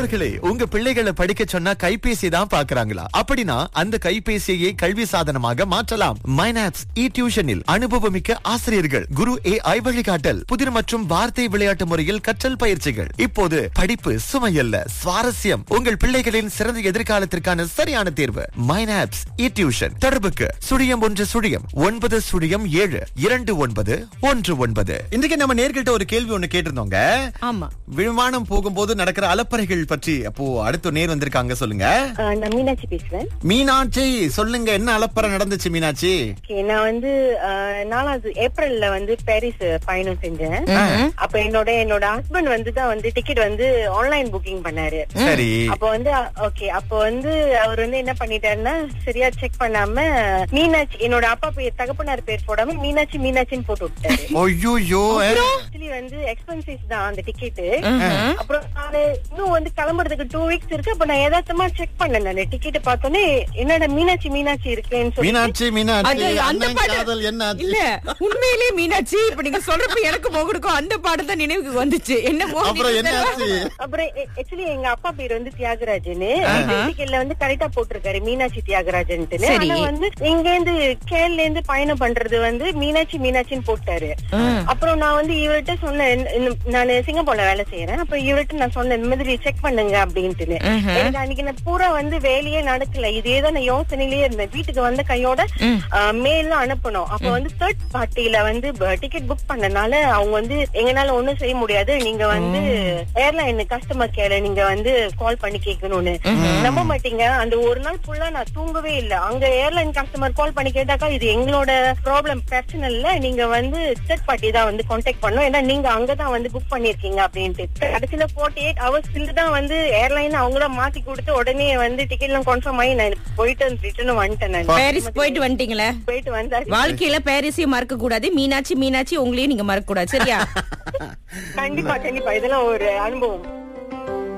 பெற்றோர்களே உங்க பிள்ளைகளை படிக்க சொன்னா கைபேசி தான் பாக்குறாங்களா அப்படின்னா அந்த கைபேசியை கல்வி சாதனமாக மாற்றலாம் மைனாப்ஸ் இ டியூஷனில் அனுபவமிக்க ஆசிரியர்கள் குரு ஏ ஐ வழிகாட்டல் புதிர் மற்றும் வார்த்தை விளையாட்டு முறையில் கற்றல் பயிற்சிகள் இப்போது படிப்பு சுமையல்ல சுவாரஸ்யம் உங்கள் பிள்ளைகளின் சிறந்த எதிர்காலத்திற்கான சரியான தேர்வு மைனாப்ஸ் இ டியூஷன் தொடர்புக்கு சுழியம் ஒன்று சுழியம் ஒன்பது சுழியம் ஏழு இரண்டு ஒன்பது ஒன்று ஒன்பது இன்றைக்கு நம்ம நேர்கிட்ட ஒரு கேள்வி ஒண்ணு கேட்டிருந்தோங்க ஆமா விமானம் போகும்போது நடக்கிற அலப்பறைகள் பற்றி அப்போ அடுத்த நேர் வந்திருக்காங்க சொல்லுங்க ஆஹ் நான் மீனாட்சி பேசுறேன் மீனாட்சி சொல்லுங்க என்ன அலப்பறை நடந்துச்சு மீனாட்சி Okay, நான் வந்து ஆஹ், நாலாவது ஏப்ரல்ல வந்து பாரிஸ் பயணம் செஞ்சேன் அப்ப என்னோட என்னோட ஹஸ்பண்ட் வந்து தான் வந்து டிக்கெட் வந்து ஆன்லைன் புக்கிங் பண்ணாரு சரி அப்ப வந்து ஓகே அப்ப வந்து அவர் வந்து என்ன பண்ணிட்டாருன்னா சரியா செக் பண்ணாம மீனாட்சி என்னோட அப்பா பேர் தகப்பனார் பேர் போடாம மீனாட்சி மீனாட்சின்னு போட்டு விட்டாரு ஐயோ ஆக்சுவலி வந்து எக்ஸ்பென்சிவ் தான் அந்த டிக்கெட் அப்புறம் நானு இன்னும் வந்து கிளம்புறதுக்கு டூ வீக்ஸ் இருக்கு அப்ப நான் யதார்த்தமா செக் பண்ணேன் நான் டிக்கெட் பார்த்தோன்னே என்னோட மீனாட்சி மீனாட்சி இருக்கேன்னு சொல்லி மீனாட்சி மீனாட்சி அது அந்த அண்ணன் பாட்டு காதல் என்ன ஆச்சு? இல்ல உண்மையிலேயே மீனாட்சி இப்ப நீங்க சொல்றப்ப எனக்கு மோகனுக்கும் அந்த பாட்டு தான் நினைவுக்கு வந்துச்சு என்ன மோகன் அப்புறம் என்ன ஆச்சு அப்புறம் ஆக்சுவலி எங்க அப்பா பேர் வந்து தியாகராஜன் டிக்கெட்ல வந்து கரெக்டா போட்டிருக்காரு மீனாட்சி தியாகராஜன் சரி. ஆனா வந்து இங்க இருந்து கேரள இருந்து பயணம் பண்றது வந்து மீனாட்சி மீனாட்சின்னு போட்டாரு அப்புறம் நான் வந்து இவர்கிட்ட சொன்னேன் நான் சிங்கப்பூர்ல வேலை செய்யறேன் அப்ப இவர்கிட்ட நான் சொன்னேன் இந்த மாதிரி செக் பண்ணுங்க அப்படின்ட்டு எனக்கு அன்னைக்கு நான் பூரா வந்து வேலையே நடக்கல இதே தான் நான் யோசனையிலேயே இருந்தேன் வீட்டுக்கு வந்த கையோட மெயிலும் அனுப்பணும் அப்ப வந்து தேர்ட் பார்ட்டில வந்து டிக்கெட் புக் பண்ணனால அவங்க வந்து எங்கனால ஒண்ணும் செய்ய முடியாது நீங்க வந்து ஏர்லைன் கஸ்டமர் கேர நீங்க வந்து கால் பண்ணி கேட்கணும்னு நம்ப மாட்டீங்க அந்த ஒரு நாள் ஃபுல்லா நான் தூங்கவே இல்ல அங்க ஏர்லைன் கஸ்டமர் கால் பண்ணி கேட்டாக்கா இது எங்களோட ப்ராப்ளம் பிரச்சனை இல்ல நீங்க வந்து தேர்ட் பார்ட்டி தான் வந்து கான்டாக்ட் பண்ணும் ஏன்னா நீங்க அங்கதான் வந்து புக் பண்ணிருக்கீங்க அப்படின்ட்டு கடைசியில ஃபோர்ட்டி எயிட் ஹவர்ஸ் தான் வந்து ஏர்லைன் அவங்கள மாத்தி கொடுத்து உடனே வந்து டிக்கெட் எல்லாம் கன்ஃபார்ம் ஆகி நான் போயிட்டு ரிட்டர்ன் வந்துட்டேன் நான் பாரிஸ் போயிட்டு வந்துட்டீங்களே போயிட்டு வந்தாச்சு வாழ்க்கையில பாரிஸையும் மறக்க கூடாது மீனாட்சி மீனாட்சி உங்களையும் நீங்க மறக்க கூடாது சரியா கண்டிப்பா கண்டிப்பா இதெல்லாம் ஒரு அனுபவம்